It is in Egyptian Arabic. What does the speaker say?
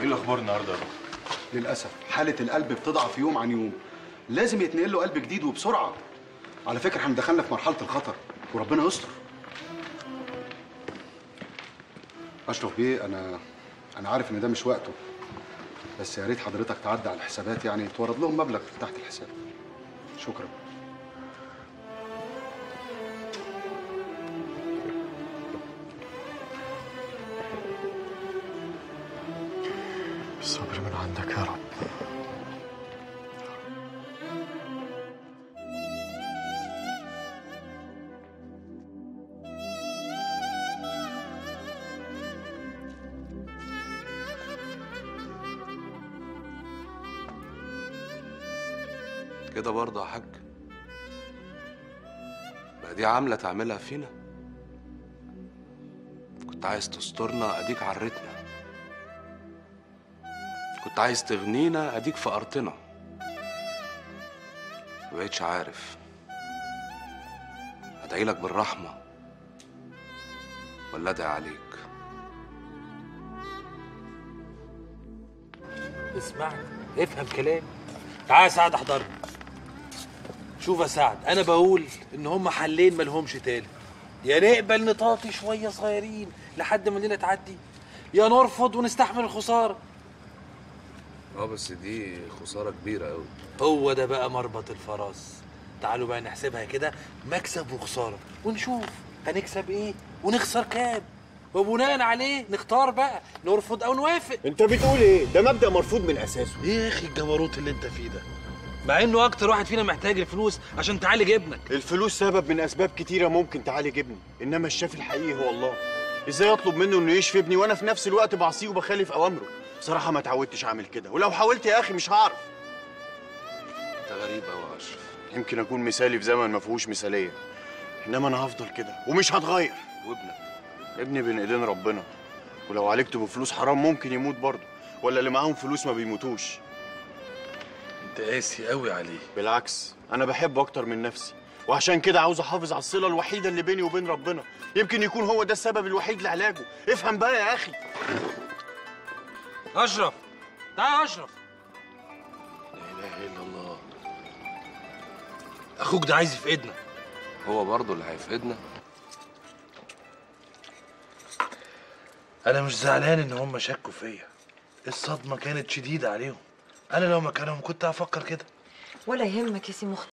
ايه الاخبار النهارده يا دكتور؟ للاسف حاله القلب بتضعف يوم عن يوم لازم يتنقل له قلب جديد وبسرعه على فكره احنا دخلنا في مرحله الخطر وربنا يستر اشرف بيه انا انا عارف ان ده مش وقته بس يا ريت حضرتك تعدي على الحسابات يعني تورد لهم مبلغ تحت الحساب شكرا الصبر من عندك يا رب كده برضه يا حاج بقى دي عاملة تعملها فينا كنت عايز تسترنا اديك عرتنا كنت عايز تغنينا اديك فقرتنا مبقتش عارف ادعيلك بالرحمة ولا ادعي عليك اسمعني افهم كلامي تعال يا سعد احضرني شوف يا سعد انا بقول ان هم حلين ملهمش تالت يا نقبل نطاطي شويه صغيرين لحد ما الليله تعدي يا نرفض ونستحمل الخساره اه بس دي خسارة كبيرة قوي هو ده بقى مربط الفرس تعالوا بقى نحسبها كده مكسب وخساره ونشوف هنكسب ايه ونخسر كام وبناء عليه نختار بقى نرفض او نوافق انت بتقول ايه ده مبدأ مرفوض من اساسه ايه يا اخي الجبروت اللي انت فيه ده مع انه اكتر واحد فينا محتاج الفلوس عشان تعالج ابنك الفلوس سبب من اسباب كتيره ممكن تعالج ابني انما الشافي الحقيقي هو الله ازاي اطلب منه انه يشفي ابني وانا في نفس الوقت بعصيه وبخالف اوامره بصراحه ما اتعودتش اعمل كده ولو حاولت يا اخي مش هعرف انت غريب قوي يا اشرف يمكن اكون مثالي في زمن ما فيهوش مثاليه انما انا هفضل كده ومش هتغير وابنك ابني بين ايدين ربنا ولو عالجته بفلوس حرام ممكن يموت برضه ولا اللي معاهم فلوس ما بيموتوش انت قاسي قوي عليه بالعكس انا بحبه اكتر من نفسي وعشان كده عاوز احافظ على الصله الوحيده اللي بيني وبين ربنا يمكن يكون هو ده السبب الوحيد لعلاجه افهم بقى يا اخي اشرف تعال يا اشرف لا اله الا الله اخوك ده عايز يفقدنا هو برضه اللي هيفقدنا انا مش زعلان ان هم شكوا فيا الصدمه كانت شديده عليهم انا لو مكانهم كنت هفكر كده ولا يهمك يا سي مختار